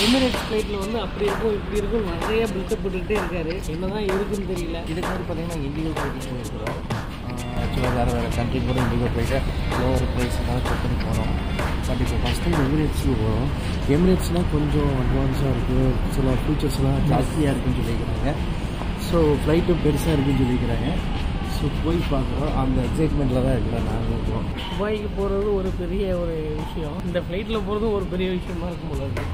Emirates ஃப்ளைட்டில் வந்து அப்படி இருக்கும் இப்படி இருக்கும் நிறைய பில்டப் போட்டுக்கிட்டே இருக்காரு என்னதான் இருக்குன்னு தெரியல இதுக்கு வந்து பார்த்தீங்கன்னா இண்டிகோ ஃப்ளைட்டிங் போயிருக்கிறோம் ஆக்சுவலாக வேறு வேறு கண்ட்ரி கூட இண்டிகோ ஃப்ளைட்டை லோவர் ப்ரைஸ் ஏதாவது செக் பண்ணி போகிறோம் பட் இப்போ ஃபஸ்ட் டைம் எமிரேட்ஸுக்கு போகிறோம் எமிரேட்ஸ்னால் கொஞ்சம் அட்வான்ஸாக இருக்குது சில ஃபீச்சர்ஸ்லாம் ஜாஸ்தியாக இருக்குன்னு சொல்லியிருக்கிறாங்க ஸோ ஃப்ளைட்டும் பெருசாக இருக்குன்னு சொல்லியிருக்கிறாங்க ஸோ போய் பார்க்குறோம் அந்த எக்ஸைட்மெண்ட்டில் தான் இருக்கிறேன் நாங்கள் இருக்கிறோம் துபாய்க்கு போகிறது ஒரு பெரிய ஒரு விஷயம் இந்த ஃப்ளைட்டில் போகிறதும் ஒரு பெரிய விஷயமா இருக்கும் போல இருக்கு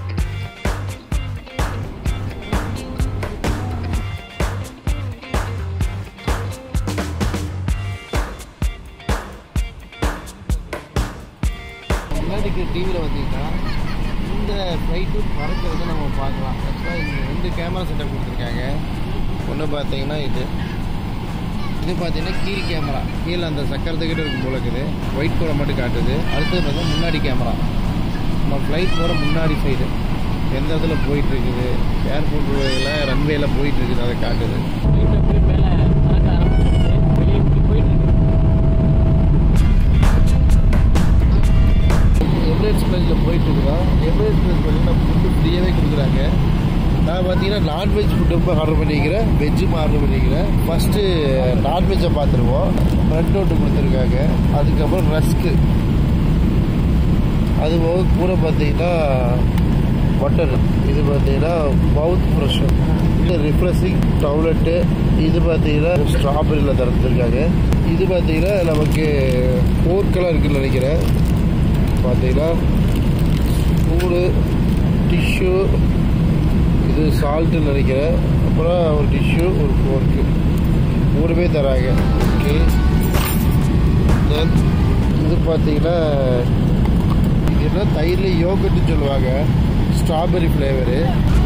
முன்னாடி டிவியில் பார்த்தீங்கன்னா இந்த ஃப்ளைட்டு பறக்கிறத நம்ம பார்க்கலாம் ஆக்சுவலாக இங்கே ரெண்டு கேமரா செட்டப் கொடுத்துருக்காங்க ஒன்று பார்த்தீங்கன்னா இது இது பார்த்தீங்கன்னா கீழ் கேமரா கீழே அந்த சக்கரத்துக்கிட்ட இருக்கும் போல இருக்குது ஒயிட் கோலை மட்டும் காட்டுது அடுத்தது பார்த்தீங்கன்னா முன்னாடி கேமரா நம்ம ஃப்ளைட் போகிற முன்னாடி சைடு எந்த இடத்துல போயிட்டு இருக்குது ஏர்போர்ட்டில் ரன்வேல போயிட்டு இருக்குது அதை காட்டுது ஃப்ளைட் அப்படியே மேலே பறக்க ஆரம்பிச்சிருச்சு வெளியே இப்படி போயிட்டு இருக்கு எமிரேட்ஸ் ஃப்ளைட்டில் போயிட்டு இருக்கிறோம் எமிரேட்ஸ் ஃப்ளைட் பார்த்தீங்கன்னா ஃபுட்டு ஃப்ரீயாகவே கொடுக்குறாங்க நான் பார்த்தீங்கன்னா நான்வெஜ் ஃபுட்டும் ஆர்டர் பண்ணிக்கிறேன் வெஜ்ஜும் ஆர்டர் பண்ணிக்கிறேன் ஃபஸ்ட்டு நான்வெஜ்ஜை பார்த்துருவோம் ப்ரெட் ஒன்று கொடுத்துருக்காங்க அதுக்கப்புறம் ரஸ்க்கு அது போக கூட பார்த்தீங்கன்னா பட்டர் இது பார்த்தீங்கன்னா மவுத் ஃப்ரெஷ்ஷர் இது ரிஃப்ரெஷிங் டவுலெட்டு இது பார்த்தீங்கன்னா ஸ்ட்ராபெரியில் திறந்துருக்காங்க இது பார்த்தீங்கன்னா நமக்கு போர்க்கெல்லாம் இருக்குன்னு நினைக்கிறேன் பார்த்தீங்கன்னா ஸ்பூனு டிஷ்யூ இது சால்ட்டுன்னு நினைக்கிறேன் அப்புறம் ஒரு டிஷ்யூ ஒரு ஃபோர்க்கு மூணுமே தராங்க ஓகே தென் இது பார்த்தீங்கன்னா இது என்ன தயிரில் யோகட்னு சொல்லுவாங்க ஸ்ட்ராபெரி ஃப்ளேவரு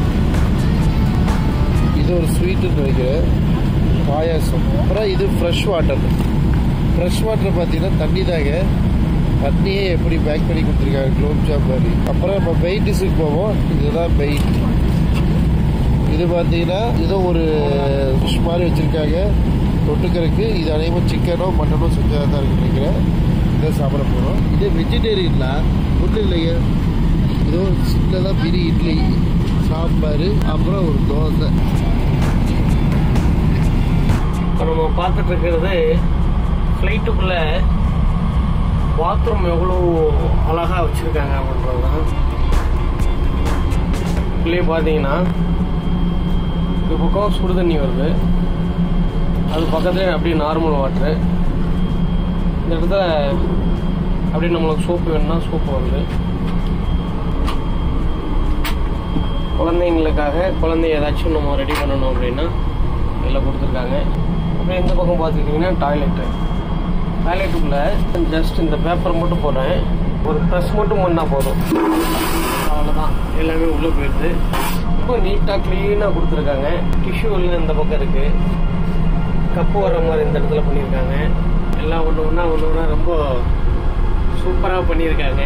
இது ஒரு ஸ்வீட்டுன்னு நினைக்கிறேன் பாயாசம் அப்புறம் இது ஃப்ரெஷ் வாட்டர் ஃப்ரெஷ் வாட்டர் பார்த்தீங்கன்னா தண்ணி தாங்க தண்ணியே எப்படி பேக் பண்ணி கொடுத்துருக்காங்க குலோப் ஜாம் மாதிரி அப்புறம் நம்ம மெயின் டிஷ்ஷுக்கு போவோம் இதுதான் மெயின் இது பார்த்தீங்கன்னா ஏதோ ஒரு ஃபிஷ் மாதிரி வச்சுருக்காங்க தொட்டுக்கறதுக்கு இது அனைவரும் சிக்கனோ மட்டனோ செஞ்சதாக தான் இருக்கு நினைக்கிறேன் இதை சாப்பிட போகிறோம் இது வெஜிடேரியன்லாம் ஒன்றும் இல்லைங்க ஏதோ சின்னதாக பிரி இட்லி சாம்பார் அப்புறம் ஒரு தோசை இப்போ நம்ம பார்த்துட்டு இருக்கிறது ஃப்ளைட்டுக்குள்ளே பாத்ரூம் எவ்வளோ அழகாக வச்சுருக்காங்க அப்படின்றது தான் உள்ளே பார்த்தீங்கன்னா இந்த பக்கம் சுடு தண்ணி வருது அது பக்கத்துலேயே அப்படியே நார்மல் வாட்ரு இந்த இடத்துல அப்படியே நம்மளுக்கு சோப்பு வேணும்னா சோப்பு வருது குழந்தைங்களுக்காக குழந்தை ஏதாச்சும் நம்ம ரெடி பண்ணணும் அப்படின்னா இதில் கொடுத்துருக்காங்க அப்புறம் இந்த பக்கம் பார்த்துக்கிட்டிங்கன்னா டாய்லெட்டு டாய்லெட்டுக்குள்ளே ஜஸ்ட் இந்த பேப்பர் மட்டும் போடுறேன் ஒரு ப்ரெஸ் மட்டும் பண்ணால் போதும் அவ்வளோதான் எல்லாமே உள்ளே போயிடுது ரொம்ப நீட்டாக க்ளீனாக கொடுத்துருக்காங்க டிஷ்யூ எல்லாம் இந்த பக்கம் இருக்குது கப்பு வர மாதிரி இந்த இடத்துல பண்ணியிருக்காங்க எல்லாம் ஒன்று ஒன்றா ஒன்று ஒன்றா ரொம்ப சூப்பராக பண்ணியிருக்காங்க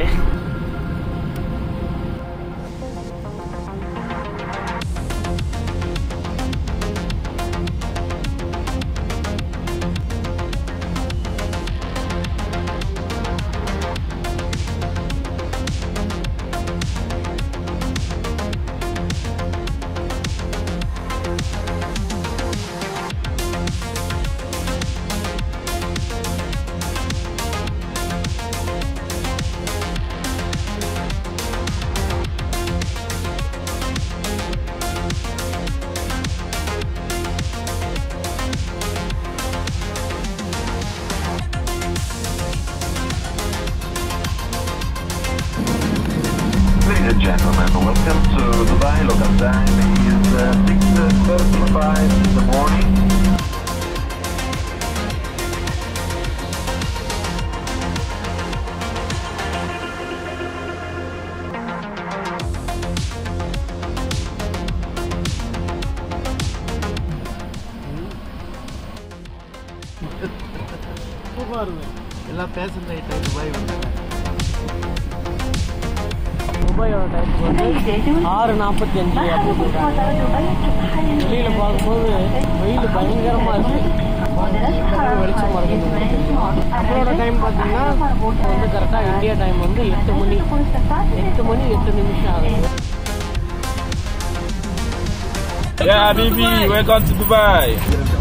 Ladies and gentlemen, welcome to Dubai. Local time is uh, 6.35 in the morning. சூப்பராக இருக்குது எல்லாம் பேசன் ஐட்டம் துபாய் வந்து துபாயோட டைம் வந்து ஆறு நாற்பத்தி அஞ்சு அப்படின்னு சொல்றாங்க வெளியில் பார்க்கும்போது வெயில் பயங்கரமாக இருக்குது வெளிச்சமாக இருக்குது நம்மளோட டைம் பார்த்தீங்கன்னா இப்போ வந்து கரெக்டாக இந்தியா டைம் வந்து எட்டு மணி எட்டு மணி எட்டு நிமிஷம் ஆகுது Yeah, Habibi, welcome to Dubai.